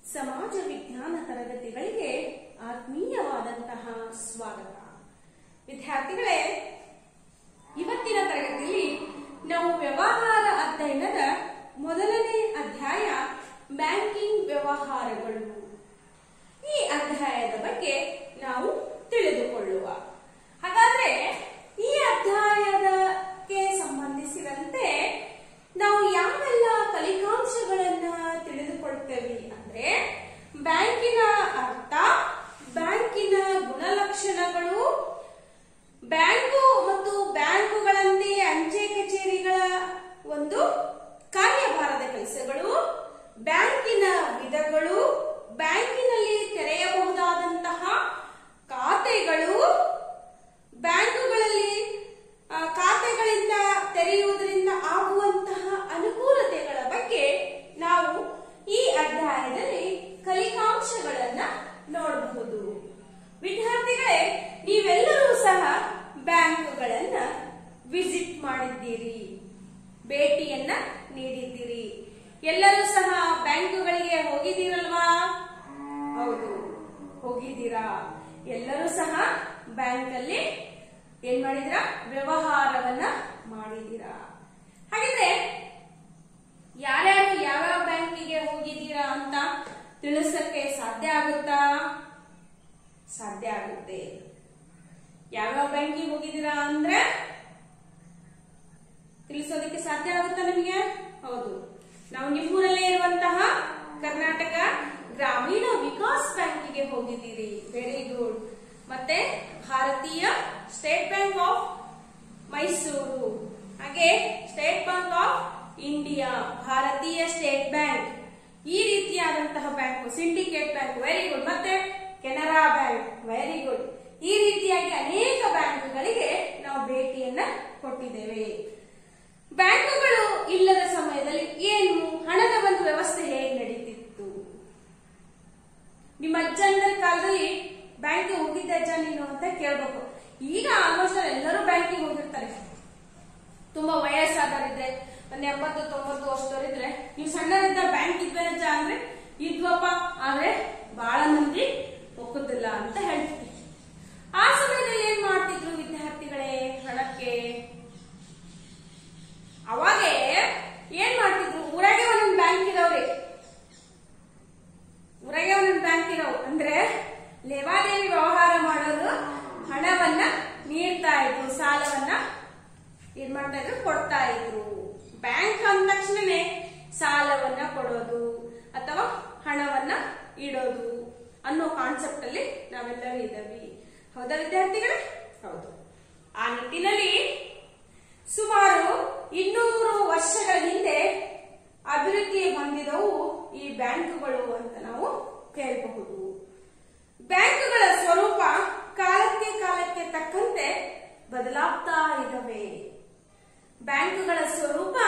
ಸಮಾಜ ವಿಜ್ಞಾನ ತರಗತಿಗಳಿಗೆ ಆತ್ಮೀಯವಾದಂತಹ ಸ್ವಾಗತ ವಿದ್ಯಾರ್ಥಿಗಳೇ ಇವತ್ತಿನ ತರಗತಿಯಲ್ಲಿ ನಾವು ವ್ಯವಹಾರ ಅಧ್ಯಯನದ ಮೊದಲನೇ ಅಧ್ಯಾಯ ಬ್ಯಾಂಕಿಂಗ್ ವ್ಯವಹಾರಗಳು ಈ ಅಧ್ಯಾಯದ ಬಗ್ಗೆ ನಾವು ತಿಳಿದುಕೊಳ್ಳುವ ಹಾಗಾದ್ರೆ ಈ ಅಧ್ಯಾಯದಕ್ಕೆ ಸಂಬಂಧಿಸಿದಂತೆ ನಾವು ಯಾವೆಲ್ಲ ಕಲಿಕಾಂಶಗಳನ್ನ ತಿಳಿದುಕೊಳ್ತೇವೆ ಅಂದ್ರೆ ಬ್ಯಾಂಕಿನ ಅರ್ಥ ಬ್ಯಾಂಕಿನ ಗುಣಲಕ್ಷಣಗಳು ಬ್ಯಾಂಕು ಮತ್ತು ಬ್ಯಾಂಕುಗಳಂತೆ ಅಂಚೆ ಕಚೇರಿಗಳ ಒಂದು ಕಾರ್ಯಭಾರದ ಕೆಲಸಗಳು ಬ್ಯಾಂಕಿನ ವಿಧಗಳು ಬ್ಯಾಂಕಿನಲ್ಲಿ ತೆರೆಯಬಹುದಾದಂತಹ ಖಾತೆಗಳು ಬ್ಯಾಂಕುಗಳಲ್ಲಿ ಆ, ಖಾತೆಗಳಿಂದ ತೆರೆಯುವುದರಿಂದ ಆಗುವಂತಹ ಅನುಕೂಲತೆಗಳ ಬಗ್ಗೆ ನಾವು ಈ ಅಧ್ಯಾಯದಲ್ಲಿ ಕಲಿಕಾಂಶಗಳನ್ನ ನೋಡಬಹುದು ವಿದ್ಯಾರ್ಥಿಗಳೇ ನೀವೆಲ್ಲರೂ ಸಹ ಬ್ಯಾಂಕುಗಳನ್ನ ವಿಸಿಟ್ ಮಾಡಿದ್ದೀರಿ ಭೇಟಿಯನ್ನ ನೀಡಿದ್ದೀರಿ ಎಲ್ಲರೂ ಸಹ ಬ್ಯಾಂಕುಗಳಿಗೆ ಹೋಗಿದ್ದೀರಲ್ವಾ ಹೌದು ಹೋಗಿದ್ದೀರಾ ಎಲ್ಲರೂ ಸಹ ಬ್ಯಾಂಕ್ ಅಲ್ಲಿ ಏನ್ ಮಾಡಿದಿರಾ ವ್ಯವಹಾರವನ್ನ ಮಾಡಿದ್ದೀರಾ ಹಾಗಿದ್ರೆ ಯಾರ್ಯಾರು ಯಾವ್ಯಾವ ಬ್ಯಾಂಕಿಗೆ ಹೋಗಿದ್ದೀರಾ ಅಂತ ತಿಳಿಸಕ್ಕೆ ಸಾಧ್ಯ ಆಗುತ್ತಾ ಸಾಧ್ಯ ಆಗುತ್ತೆ ಯಾವ್ಯಾವ ಬ್ಯಾಂಕಿಗೆ ಹೋಗಿದ್ದೀರಾ ಅಂದ್ರೆ ತಿಳಿಸೋದಕ್ಕೆ ಸಾಧ್ಯ ಆಗುತ್ತಾ ನಿಮಗೆ ಹೌದು ನಾವು ನಿಮ್ಮೂರಲ್ಲೇ ಇರುವಂತಹ ಕರ್ನಾಟಕ ಗ್ರಾಮೀಣ ವಿಕಾಸ್ ಬ್ಯಾಂಕಿಗೆ ಹೋಗಿದ್ದೀರಿ ವೆರಿ ಗುಡ್ ಮತ್ತೆ ಭಾರತೀಯ ಸ್ಟೇಟ್ ಬ್ಯಾಂಕ್ ಆಫ್ ಮೈಸೂರು ಹಾಗೆ ಸ್ಟೇಟ್ ಬ್ಯಾಂಕ್ ಆಫ್ ಇಂಡಿಯಾ ಭಾರತೀಯ ಸ್ಟೇಟ್ ಬ್ಯಾಂಕ್ ಈ ರೀತಿಯಾದಂತಹ bank Syndicate bank very good ಮತ್ತೆ ಕೆನರಾ ಬ್ಯಾಂಕ್ ವೆರಿ ಗುಡ್ ಈ ರೀತಿಯಾಗಿ ಅನೇಕ ಬ್ಯಾಂಕ್ಗಳಿಗೆ ನಾವು ಭೇಟಿಯನ್ನ ಕೊಟ್ಟಿದ್ದೇವೆ ಬ್ಯಾಂಕುಗಳು ಇಲ್ಲದ ಸಮಯದಲ್ಲಿ ಏನು ಹಣದ ಒಂದು ವ್ಯವಸ್ಥೆ ಹೇಗೆ ನಡೀತಿತ್ತು ನಿಮ್ಮ ಅಜ್ಜಂದ್ರ ಕಾಲದಲ್ಲಿ ಬ್ಯಾಂಕ್ಗೆ ಹೋಗಿದ್ದೆ ಅಜ್ಜ ನೀನು ಅಂತ ಕೇಳ್ಬೇಕು ಈಗ ಆಲ್ಮೋಸ್ಟ್ ಎಲ್ಲರೂ ಬ್ಯಾಂಕಿಗೆ ಹೋಗಿರ್ತಾರೆ ತುಂಬಾ ವಯಸ್ಸಾದವರಿದ್ರೆ ಒಂದ್ ಎಂಬತ್ತು ತೊಂಬತ್ತು ವರ್ಷದವರಿದ್ರೆ ನೀವು ಸಣ್ಣರಿದ್ದ ಬ್ಯಾಂಕ್ ಇದ್ವೆ ಅಜ್ಜ ಅಂದ್ರೆ ಇದ್ವಪ್ಪ ಆದ್ರೆ ಬಹಳ ಮಂದಿ ಒಕ್ಕುದಿಲ್ಲ ಅಂತ ಹೇಳ್ತೀವಿ ಆ ಸಮಯದಲ್ಲಿ ಏನ್ ಮಾಡ್ತಿದ್ರು ವಿದ್ಯಾರ್ಥಿಗಳೇ ಹಣಕ್ಕೆ ಅವಾಗೆ ಏನ್ ಮಾಡ್ತಿದ್ರು ಊರಾಗೆ ಒಂದೊಂದು ಬ್ಯಾಂಕ್ ಇದಾವ್ರಿ ಊರಾಗೆ ಒಂದೊಂದು ಬ್ಯಾಂಕ್ ಇದಾವ್ ಅಂದ್ರೆ ಲೇವಾದೇವಿ ವ್ಯವಹಾರ ಮಾಡೋರು ಹಣವನ್ನ ನೀಡ್ತಾ ಇದ್ರು ಸಾಲವನ್ನ ಏನ್ ಮಾಡ್ತಾ ಇದ್ರು ಕೊಡ್ತಾ ಇದ್ರು ಬ್ಯಾಂಕ್ ಅಂದ ತಕ್ಷಣನೇ ಸಾಲವನ್ನ ಕೊಡೋದು ಅಥವಾ ಹಣವನ್ನ ಇಡೋದು ಅನ್ನೋ ಕಾನ್ಸೆಪ್ಟ್ ಅಲ್ಲಿ ನಾವೆಲ್ಲರೂ ಇದ್ದೀವಿ ಹೌದಾ ವಿದ್ಯಾರ್ಥಿಗಳೇ ಹೌದು ಆ ನಿಟ್ಟಿನಲ್ಲಿ ಸುಮಾರು ಇನ್ನೂರು ವರ್ಷಗಳ ಹಿಂದೆ ಅಭಿವೃದ್ಧಿ ಹೊಂದಿದವು ಈ ಬ್ಯಾಂಕುಗಳು ಅಂತ ನಾವು ಕೇಳಬಹುದು ಬ್ಯಾಂಕುಗಳ ಸ್ವರೂಪ ಕಾಲಕ್ಕೆ ಕಾಲಕ್ಕೆ ತಕ್ಕಂತೆ ಬದಲಾಗ್ತಾ ಇದ್ದಾವೆ ಬ್ಯಾಂಕುಗಳ ಸ್ವರೂಪ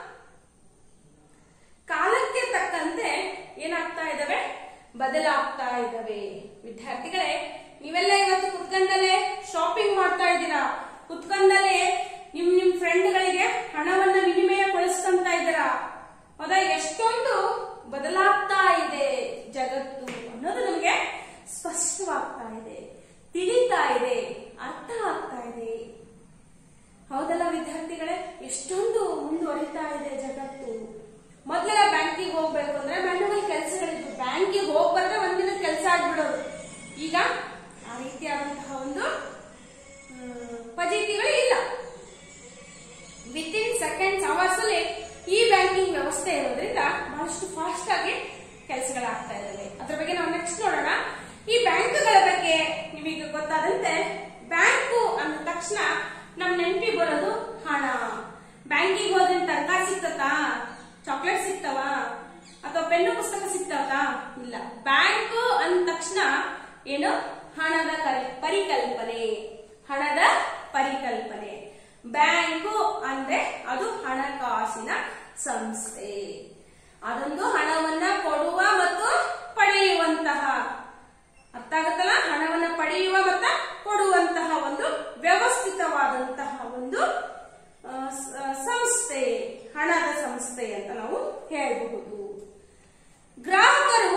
ಕಾಲಕ್ಕೆ ತಕ್ಕಂತೆ ಏನಾಗ್ತಾ ಇದಾವೆ ಬದಲಾಗ್ತಾ ಇದ್ದಾವೆ ವಿದ್ಯಾರ್ಥಿಗಳೇ ನೀವೆಲ್ಲ ಇವತ್ತು ಕುತ್ಕೊಂಡಲ್ಲೇ ಶಾಪಿಂಗ್ ಮಾಡ್ತಾ ಇದ್ದೀರಾ ಕುತ್ಕೊಂಡಲ್ಲೇ ನಿಮ್ ನಿಮ್ ಫ್ರೆಂಡ್ಗಳಿಗೆ ಹಣವನ್ನ ವಿನಿಮಯಗೊಳಿಸ್ಕೊಂತ ಇದ್ದೀರಾ ಹೌದಾ ಎಷ್ಟೊಂದು ಬದಲಾಗ್ತಾ ಇದೆ ಜಗತ್ತು ಅನ್ನೋದು ನಮಗೆ ಸ್ಪಷ್ಟವಾಗ್ತಾ ಇದೆ ತಿಳಿತಾ ಇದೆ ಅರ್ಥ ಆಗ್ತಾ ಇದೆ ಹೌದಲ್ಲ ವಿದ್ಯಾರ್ಥಿಗಳೇ ಎಷ್ಟೊಂದು ಮುಂದುವರಿತಾ ಇದೆ ಜಗತ್ತು ಮೊದಲೆಲ್ಲ ಬ್ಯಾಂಕಿಗೆ ಹೋಗ್ಬೇಕು ಅಂದ್ರೆ ಬ್ಯಾಂಕಲ್ಲಿ ಕೆಲಸಗಳಿದ್ವು ಬ್ಯಾಂಕಿಗೆ ಹೋಗ್ ಬಂದ್ರೆ ಒಂದಿನ ಕೆಲಸ ಆಗ್ಬಿಡೋದು ಈಗ ಆ ರೀತಿಯಾದಂತಹ ಒಂದು ಹ್ಮ್, ಪದ್ಧತಿಗಳು ಇಲ್ಲ ವಿತ್ ಇನ್ ಸೆಕೆಂಡ್ಸ್ ಅವರ್ಸ್ ಅಲ್ಲಿ ಈ ಬ್ಯಾಂಕಿಂಗ್ ವ್ಯವಸ್ಥೆ ಇರೋದ್ರಿಂದ ಬಹಳಷ್ಟು ಫಾಸ್ಟ್ ಆಗಿ ಕೆಲಸಗಳಾಗ್ತಾ ಇದ್ದಾವೆ ಅದ್ರ ಬಗ್ಗೆ ನಾವು ನೆಕ್ಸ್ಟ್ ನೋಡೋಣ ಈ ಬ್ಯಾಂಕ್ಗಳ ಬಗ್ಗೆ ನಿಮಗೆ ಗೊತ್ತಾದಂತೆ ಬ್ಯಾಂಕು ಅಂದ ತಕ್ಷಣ ನಮ್ ನೆನಪಿ ಬರೋದು ಹಣ ಬ್ಯಾಂಕಿಗೆ ಹೋದ್ರೆ ತರಕಾರಿ ಸಿಗ್ತತಾ ಚಾಕ್ಲೇಟ್ ಸಿಗ್ತಾವ ಅಥವಾ ಪೆನ್ನು ಪುಸ್ತಕ ಸಿಗ್ತಾವ ಇಲ್ಲ ಬ್ಯಾಂಕು ಅಂದ ತಕ್ಷಣ ಏನು ಹಣದ ಕಲ್- ಪರಿಕಲ್ಪನೆ ಹಣದ ಪರಿಕಲ್ಪನೆ ಬ್ಯಾಂಕು ಅಂದ್ರೆ ಅದು ಹಣಕಾಸಿನ ಸಂಸ್ಥೆ ಅದೊಂದು ಹಣವನ್ನ ಕೊಡುವ ಮತ್ತು ಪಡೆಯುವಂತಹ ಅರ್ಥ ಆಗುತ್ತಲ್ಲ ಹಣವನ್ನ ಪಡೆಯುವ ಮತ್ತು ಕೊಡುವಂತಹ ಒಂದು ವ್ಯವಸ್ಥಿತವಾದಂತಹ ಒಂದು ಆ, ಸ- ಸಂಸ್ಥೆ ಹಣದ ಸಂಸ್ಥೆ ಅಂತ ನಾವು ಹೇಳಬಹುದು ಗ್ರಾಹಕರು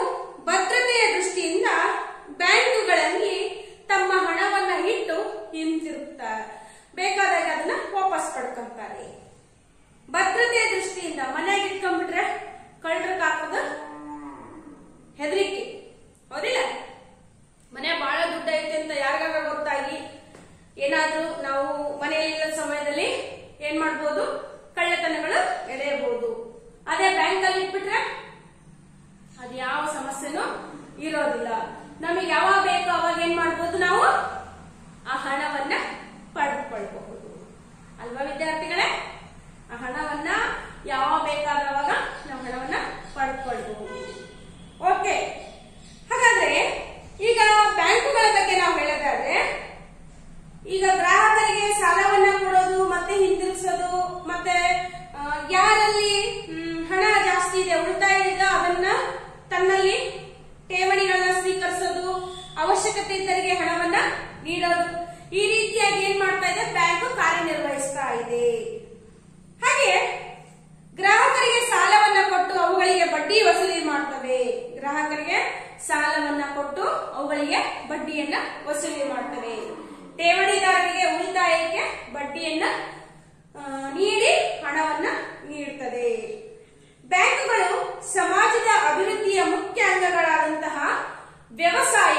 ಭದ್ರತೆಯ ದೃಷ್ಟಿಯಿಂದ ಬ್ಯಾಂಕುಗಳಲ್ಲಿ ತಮ್ಮ ಹಣವನ್ನ ಇಟ್ಟು ಹಿಂತಿರುಗ್ತಾರೆ ಬೇಕಾದಾಗ ಅದನ್ನ ವಾಪಸ್ ಪಡ್ಕೊಂತಾರೆ ಭದ್ರತೆಯ ದೃಷ್ಟಿಯಿಂದ ಮನೆಗೆ ಇಟ್ಕೊಂಡ್ಬಿಟ್ರೆ ಕಳ್ಳರಿಗೆ ಹಾಕೋದು ಹೆದರಿಕೆ ಹೌದಿಲ್ಲ ಮನೆ ಬಹಳ ದುಡ್ಡು ಐತೆ ಅಂತ ಯಾರಿಗಾರ ಗೊತ್ತಾಗಿ ಏನಾದ್ರೂ ನಾವು ಮನೆಯಲ್ಲಿರೋ ಸಮಯದಲ್ಲಿ ಏನ್ ಮಾಡ್ಬೋದು ಕಳ್ಳತನಗಳು ಎಳೆಯಬಹುದು ಅದೇ ಬ್ಯಾಂಕ್ ಅಲ್ಲಿ ಇಟ್ಬಿಟ್ರೆ ಅದು ಯಾವ ಸಮಸ್ಯೆನೂ ಇರೋದಿಲ್ಲ ನಮಗೆ ಯಾವಾಗ ಬೇಕೋ ಅವಾಗ ಏನ್ ಮಾಡ್ಬೋದು ನಾವು ಆ ಹಣವನ್ನ ಪಡೆದುಕೊಳ್ಬಹುದು ಅಲ್ವಾ ವಿದ್ಯಾರ್ಥಿಗಳೇ ಆ ಹಣವನ್ನ ಯಾವಾಗ ಬೇಕಾದವಾಗ ನಾವು ಹಣವನ್ನ ಪಡೆದುಕೊಳ್ಬಹುದು ಓಕೆ ಹಾಗಾದ್ರೆ ಈಗ ಬ್ಯಾಂಕುಗಳ ಬಗ್ಗೆ ನಾವು ಹೇಳೋದಾದ್ರೆ ಈಗ ಗ್ರಾಹಕರಿಗೆ ಸಾಲವನ್ನ ಕೊಡೋದು ಮತ್ತೆ ಹಿಂದಿರುಗಿಸೋದು ಮತ್ತೆ ಆ, ಯಾರಲ್ಲಿ ಮ್, ಹಣ ಜಾಸ್ತಿ ಇದೆ ಉಳಿತಾಯ ಇದೆ ಅದನ್ನ ತನ್ನಲ್ಲಿ ಠೇವಣಿಗಳನ್ನ ಸ್ವೀಕರಿಸೋದು ಅವಶ್ಯಕತೆ ಇದ್ದರಿಗೆ ಹಣವನ್ನ ನೀಡೋದು ಈ ರೀತಿಯಾಗಿ ಏನ್ ಮಾಡ್ತಾ ಇದೆ ಬ್ಯಾಂಕ್ ಕಾರ್ಯನಿರ್ವಹಿಸ್ತಾ ಇದೆ ಹಾಗೆ ಗ್ರಾಹಕರಿಗೆ ಸಾಲವನ್ನ ಕೊಟ್ಟು ಅವುಗಳಿಗೆ ಬಡ್ಡಿ ವಸೂಲಿ ಮಾಡ್ತವೆ ಗ್ರಾಹಕರಿಗೆ ಸಾಲವನ್ನ ಕೊಟ್ಟು ಅವುಗಳಿಗೆ ಬಡ್ಡಿಯನ್ನ ವಸೂಲಿ ಮಾಡ್ತವೆ ಠೇವಣಿದಾರರಿಗೆ ಉಳಿತಾಯಕ್ಕೆ ಬಡ್ಡಿಯನ್ನ ಆ, ನೀಡಿ ಹಣವನ್ನ ನೀಡುತ್ತದೆ ಬ್ಯಾಂಕುಗಳು ಸಮಾಜದ ಅಭಿವೃದ್ಧಿಯ ಮುಖ್ಯ ಅಂಗಗಳಾದಂತಹ ವ್ಯವಸಾಯ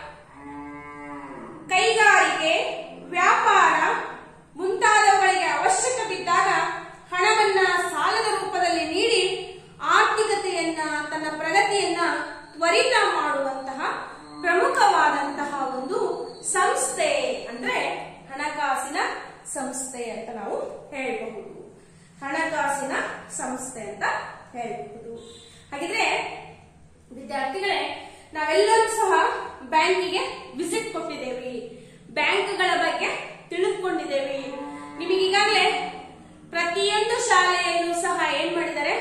ಕೈಗಾರಿಕೆ ವ್ಯಾಪಾರ ಮುಂತಾದವುಗಳಿಗೆ ಅವಶ್ಯಕ ಬಿದ್ದಾಗ ಹಣವನ್ನ ಸಾಲದ ರೂಪದಲ್ಲಿ ನೀಡಿ ಆರ್ಥಿಕತೆಯನ್ನ ತನ್ನ ಪ್ರಗತಿಯನ್ನ ತ್ವರಿತ ಮಾಡುವಂತಹ ಪ್ರಮುಖವಾದಂತಹ ಒಂದು ಸಂಸ್ಥೆ ಅಂದ್ರೆ ಹಣಕಾಸಿನ ಸಂಸ್ಥೆ ಅಂತ ನಾವು ಹೇಳಬಹುದು ಹಣಕಾಸಿನ ಸಂಸ್ಥೆ ಅಂತ ಹೇಳಬಹುದು ಹಾಗಿದ್ರೆ ವಿದ್ಯಾರ್ಥಿಗಳೇ ನಾವೆಲ್ಲರೂ ಸಹ ಬ್ಯಾಂಕಿಗೆ ವಿಸಿಟ್ ಕೊಟ್ಟಿದ್ದೇವೆ ಬ್ಯಾಂಕ್ಗಳ ಬಗ್ಗೆ ತಿಳಿದುಕೊಂಡಿದ್ದೇವೆ ನಿಮಗೆ ಈಗಾಗಲೇ ಪ್ರತಿಯೊಂದು ಶಾಲೆಯಲ್ಲೂ ಸಹ ಏನ್ ಮಾಡಿದ್ದಾರೆ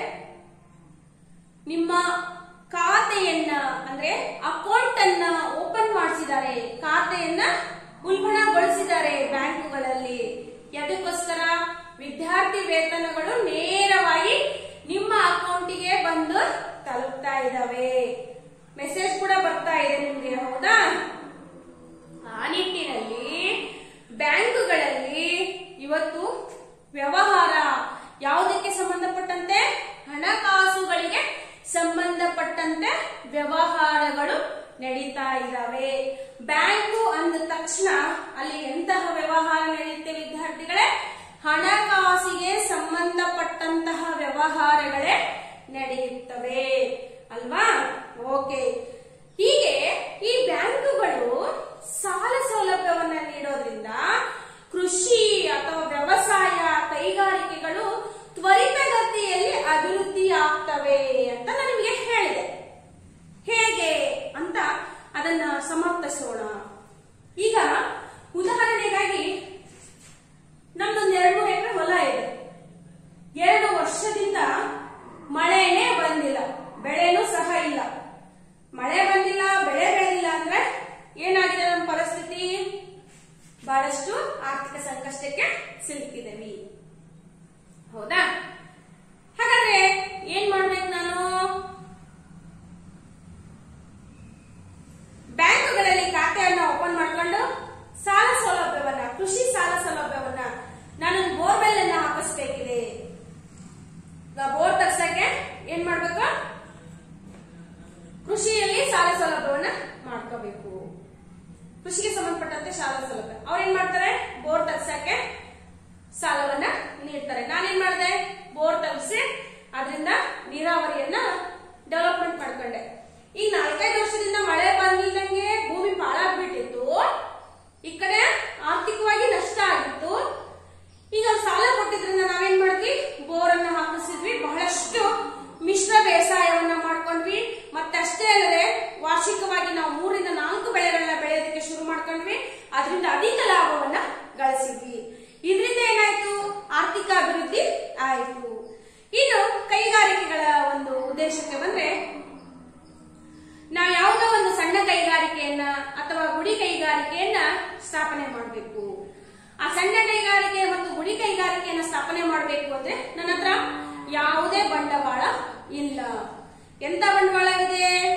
ನಿಮ್ಮ ಖಾತೆಯನ್ನ ಅಂದ್ರೆ ಅಕೌಂಟ್ ಅನ್ನ ಓಪನ್ ಮಾಡಿಸಿದ್ದಾರೆ ಖಾತೆಯನ್ನ ಉಲ್ಬಣಗೊಳಿಸಿದ್ದಾರೆ ಬ್ಯಾಂಕುಗಳಲ್ಲಿ ಎದಕ್ಕೋಸ್ಕರ ವಿದ್ಯಾರ್ಥಿ ವೇತನಗಳು ನೇರವಾಗಿ ನಿಮ್ಮ ಅಕೌಂಟಿಗೆ ಬಂದು ತಲುಪ್ತಾ ಇದ್ದಾವೆ ಮೆಸೇಜ್ ಕೂಡ ಬರ್ತಾ ಇದೆ ನಿಮ್ಗೆ ಹೌದಾ ಆ ನಿಟ್ಟಿನಲ್ಲಿ ಬ್ಯಾಂಕುಗಳಲ್ಲಿ ಇವತ್ತು ವ್ಯವಹಾರ ಯಾವುದಕ್ಕೆ ಸಂಬಂಧಪಟ್ಟಂತೆ ಹಣಕಾಸುಗಳಿಗೆ ಸಂಬಂಧಪಟ್ಟಂತೆ ವ್ಯವಹಾರಗಳು ನಡೀತಾ ಇದ್ದಾವೆ ಬ್ಯಾಂಕು ಅಂದ ತಕ್ಷಣ ಅಲ್ಲಿ ಎಂತಹ ವ್ಯವಹಾರ ನಡೆಯುತ್ತೆ ವಿದ್ಯಾರ್ಥಿಗಳೇ ಹಣಕಾಸಿಗೆ ಸಂಬಂಧಪಟ್ಟಂತಹ ವ್ಯವಹಾರಗಳೇ ನಡೆಯುತ್ತವೆ ಅಲ್ವಾ ಓಕೆ ಹೀಗೆ ಈ ಬ್ಯಾಂಕುಗಳು ಸಾಲ ಸೌಲಭ್ಯವನ್ನ ನೀಡೋದ್ರಿಂದ ಕೃಷಿ ಅಥವಾ ವ್ಯವಸಾಯ ಕೈಗಾರಿಕೆಗಳು ತ್ವರಿತಗತಿಯಲ್ಲಿ ಅಭಿವೃದ್ಧಿ ಆಗ್ತವೆ ಅಂತ ನಾನು ನಿಮಗೆ ಹೇಳಿದೆ ಹೇಗೆ ಅಂತ ಅದನ್ನ ಸಮರ್ಥಿಸೋಣ ಈಗ ಉದಾಹರಣೆಗಾಗಿ ನಮ್ದೊಂದು ಎರಡು ಮೂರು ಎಕರೆ ಹೊಲ ಇದೆ ಎರಡು ವರ್ಷದಿಂದ ಮಳೆನೇ ಬಂದಿಲ್ಲ ಬೆಳೆನೂ ಸಹ ಇಲ್ಲ ಮಳೆ ಬಂದಿಲ್ಲ ಬೆಳೆ ಬೆಳೆದಿಲ್ಲ ಅಂದ್ರೆ ಏನಾಗಿದೆ ನಮ್ಮ ಪರಿಸ್ಥಿತಿ ಬಹಳಷ್ಟು ಆರ್ಥಿಕ ಸಂಕಷ್ಟಕ್ಕೆ ಸಿಲುಕಿದ್ದೇವೆ ಹೌದಾ ಹಾಗಾದ್ರೆ ಏನ್ ಮಾಡ್ಬೇಕು ನಾನು ಬ್ಯಾಂಕುಗಳಲ್ಲಿ ಖಾತೆಯನ್ನ ಓಪನ್ ಮಾಡ್ಕೊಂಡು ಸಾಲ ಸೌಲಭ್ಯವನ್ನ ಕೃಷಿ ಸಾಲ ಸೌಲಭ್ಯವನ್ನ ನಾನು ಬೋರ್ವೆಲ್ ಅನ್ನ ಹಾಕಿಸ್ಬೇಕಿದೆ ಈಗ ಬೋರ್ ತಗ್ಸಕ್ಕೆ ಏನ್ ಮಾಡ್ಬೇಕು ಕೃಷಿಯಲ್ಲಿ ಸಾಲ ಸೌಲಭ್ಯವನ್ನ ಮಾಡ್ಕೋಬೇಕು ಕೃಷಿಗೆ ಸಂಬಂಧಪಟ್ಟಂತೆ ಶಾಲಾ ಸೌಲಭ್ಯ ಅವ್ರು ಏನ್ ಮಾಡ್ತಾರೆ ಬೋರ್ ತಗ್ಸಕ್ಕೆ ಸಾಲವನ್ನ ನೀಡ್ತಾರೆ ನಾನೇನ್ ಮಾಡಿದೆ ಬೋರ್ ತಗ್ಸಿ ಅದರಿಂದ ನೀರಾವರಿಯನ್ನ ಡೆವಲಪ್ಮೆಂಟ್ ಮಾಡ್ಕೊಂಡೆ ಈಗ ನಾಲ್ಕೈದು ವರ್ಷದಿಂದ ಮಳೆ ಬಂದಿಲ್ದಂಗೆ ಭೂಮಿ ಪಾಳಾಗ್ಬಿಟ್ಟಿತ್ತು ಈ ಕಡೆ ಆರ್ಥಿಕವಾಗಿ ನಷ್ಟ ಆಗಿತ್ತು ಈಗ ಅವ್ರು ಸಾಲ ಕೊಟ್ಟಿದ್ರಿಂದ ನಾವೇನ್ ಮಾಡಿದ್ವಿ ಬೋರ್ ಅನ್ನ ಹಾಕಿಸಿದ್ವಿ ಬಹಳಷ್ಟು ಮಿಶ್ರ ಬೇಸಾಯವನ್ನ ಮಾಡ್ಕೊಂಡ್ವಿ ಮತ್ತೆ ಅಷ್ಟೇ ಅಲ್ಲದೆ ವಾರ್ಷಿಕವಾಗಿ ನಾವು ಮೂರಿಂದ ನಾಲ್ಕು ಬೆಳೆಗಳನ್ನ ಬೆಳೆಯೋದಕ್ಕೆ ಶುರು ಮಾಡ್ಕೊಂಡ್ವಿ ಅದರಿಂದ ಅಧಿಕ ಲಾಭವನ್ನ ಗಳಿಸಿದ್ವಿ ಇದರಿಂದ ಏನಾಯ್ತು ಆರ್ಥಿಕ ಅಭಿವೃದ್ಧಿ ಆಯಿತು ಇನ್ನು ಕೈಗಾರಿಕೆಗಳ ಒಂದು ಉದ್ದೇಶಕ್ಕೆ ಬಂದ್ರೆ ನಾವು ಯಾವುದೋ ಒಂದು ಸಣ್ಣ ಕೈಗಾರಿಕೆಯನ್ನ ಅಥವಾ ಗುಡಿ ಕೈಗಾರಿಕೆಯನ್ನ ಸ್ಥಾಪನೆ ಮಾಡಬೇಕು ಆ ಸಣ್ಣ ಕೈಗಾರಿಕೆ ಮತ್ತು ಗುಡಿ ಕೈಗಾರಿಕೆಯನ್ನ ಸ್ಥಾಪನೆ ಮಾಡಬೇಕು ಅಂದ್ರೆ ನನ್ನ ಹತ್ರ ಯಾವುದೇ ಬಂಡವಾಳ ಇಲ್ಲ ಎಂತ ಬಂಡವಾಳ ಇದೆ ಕೌಶಲ್ಯ